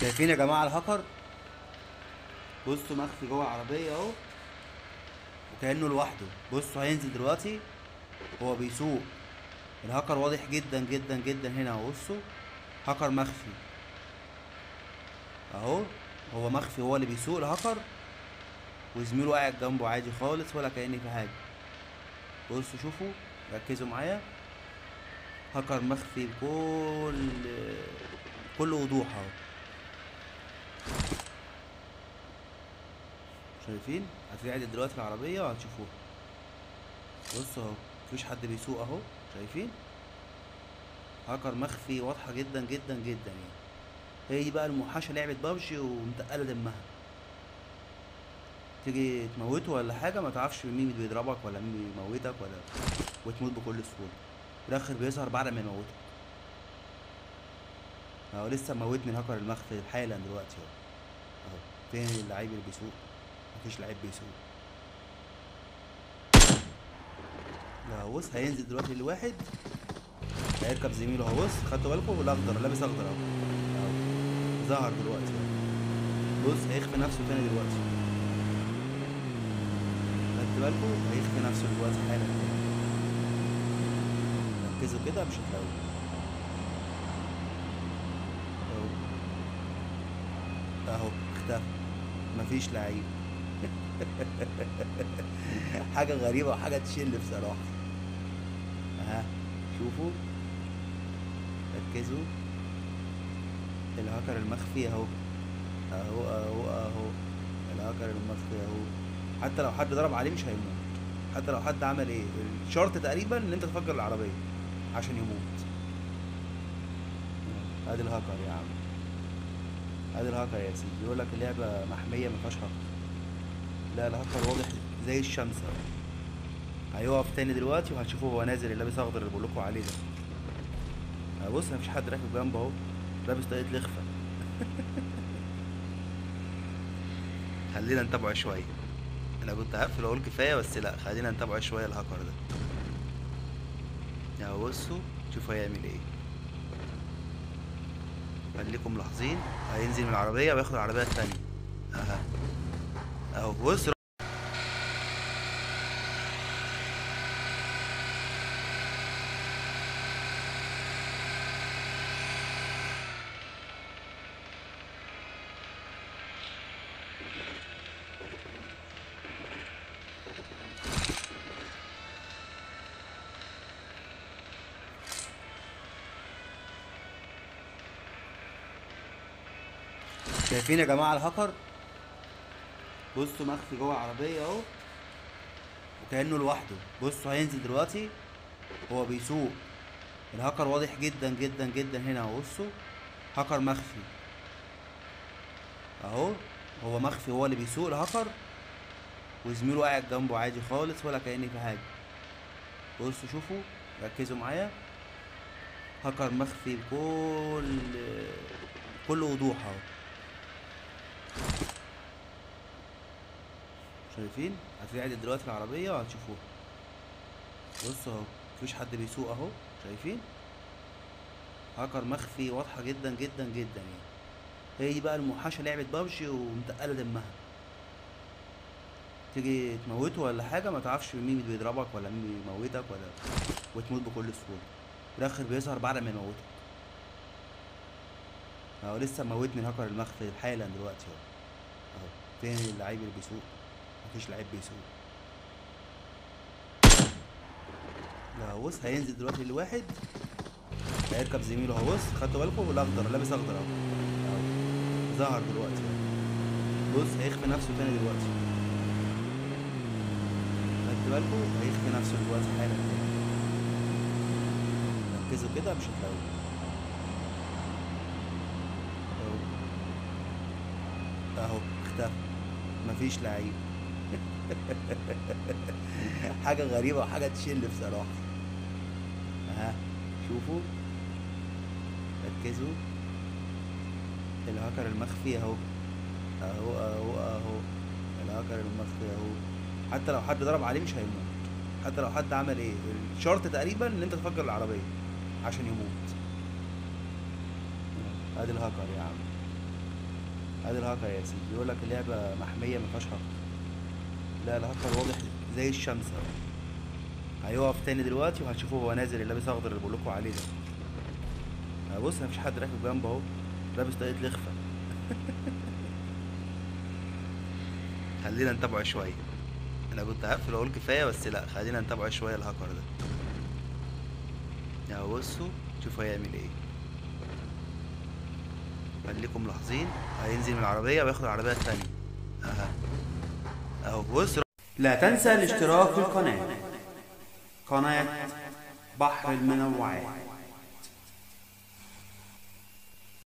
شايفين يا جماعه الهاكر بصوا مخفي جوه العربيه اهو وكانه لوحده بصوا هينزل دلوقتي هو بيسوق الهاكر واضح جدا جدا جدا هنا اهو بصوا هاكر مخفي اهو هو مخفي هو اللي بيسوق الهاكر وزميله قاعد جنبه عادي خالص ولا كأن في حاجه بصوا شوفوا ركزوا معايا هاكر مخفي بكل كل وضوح اهو شايفين هتتعدل دلوقتي العربية وهتشوفوها بصوا اهو مفيش حد بيسوق اهو شايفين هاكر مخفي واضحة جدا جدا جدا يعني هي دي بقى الموحشة لعبة بابجي ومتقلة دمها تيجي تموته ولا حاجة ما تعرفش مين اللي بيضربك ولا مين بيموتك ولا وتموت بكل سهولة في الآخر بيظهر بعد ما يموتك اهو لسه موتني الهاكر المخفي حالا دلوقتي اهو اهو فين اللعيب اللي بيسوق مفيش لعيب بيسوق لا بص هينزل دلوقتي الواحد هيركب زميله اهو بص خدتوا بالكم الاخضر لابس اخضر اهو اهو ظهر دلوقتي اهو بص هيخفي نفسه تاني دلوقتي خدت بالكم هيخفي نفسه دلوقتي حالا ركزوا كده مش هتلاقوه اهو اهو اختفى مفيش لعيب حاجة غريبة وحاجة تشل بصراحة اها شوفوا ركزوا الهاكر المخفي اهو اهو اهو اهو الهاكر المخفي اهو حتى لو حد ضرب عليه مش هيموت حتى لو حد عمل ايه الشرط تقريبا ان انت تفجر العربية عشان يموت ادي الهاكر يا عم ادي الهاكر يا سيدي يقول لك اللعبه محميه ما فيهاش هاكر لا الهاكر واضح زي الشمس اهو هيقف تاني دلوقتي وهتشوفوه هو نازل اللي لابس اخضر اللي بقول لكم عليه ده أهو بص مفيش حد راكب جنبه اهو لابس طاقية لخفة خلينا نتابعه شوية انا كنت هقفل واقول كفاية بس لا خلينا نتابعه شوية الهاكر ده اهو بصوا شوفوا هيعمل ايه خليكم ملاحظين هينزل من العربية وياخد العربية التانية اها اهو بص شايفين يا جماعة الهاكر بصوا مخفي جوه العربية اهو وكأنه لوحده بصوا هينزل دلوقتي هو بيسوق الهاكر واضح جدا جدا جدا هنا اهو بصوا هاكر مخفي اهو هو مخفي هو اللي بيسوق الهاكر وزميله قاعد جنبه عادي خالص ولا كأن في حاجة بصوا شوفوا ركزوا معايا هاكر مخفي بكل كل وضوح اهو شايفين هتتعدل دلوقتي العربية وهتشوفوها بصوا اهو مفيش حد بيسوق اهو شايفين هاكر مخفي واضحة جدا جدا جدا يعني هي دي بقى الموحشة لعبة بابجي ومتقلة دمها تيجي تموته ولا حاجة ما تعرفش مين اللي بيضربك ولا مين بيموتك ولا وتموت بكل سهولة في الآخر بيظهر بعد ما يموتك اهو لسه موتني الهاكر المخفي حالا دلوقتي اهو اهو فين اللعيب اللي بيسوق مفيش لعيب بيسوق لا بص هينزل دلوقتي الواحد هيركب زميله اهو بص خدتوا بالكم الاخضر لابس اخضر اهو اهو ظهر دلوقتي اهو بص هيخفي نفسه تاني دلوقتي خدت بالكم هيخفي نفسه دلوقتي حالا ركزوا كده مش هتلاقوه اهو اختفى مفيش لعيب حاجة غريبة وحاجة تشل بصراحة اها شوفوا ركزوا الهاكر المخفي اهو اهو اهو اهو الهاكر المخفي اهو حتى لو حد ضرب عليه مش هيموت حتى لو حد عمل ايه الشرط تقريبا ان انت تفجر العربية عشان يموت ادي الهاكر يا عم ادي الهاكر يا سيدي يقول لك اللعبه محميه ما فيهاش هاكر لا الهاكر واضح زي الشمس اهو هيقف تاني دلوقتي وهتشوفه هو نازل اللي لابس اخضر اللي بقول لكم عليه ده أهو بص مفيش حد راكب جنبه اهو لابس طاقية لخفة خلينا نتابعه شوية انا كنت هقفل واقول كفاية بس لا خلينا نتابعه شوية الهاكر ده اهو بصوا شوفوا هيعمل ايه خليكم ملاحظين هينزل من العربية وياخد العربية التانية اها اهو بص لا تنسى الاشتراك في القناة قناة بحر المنوعات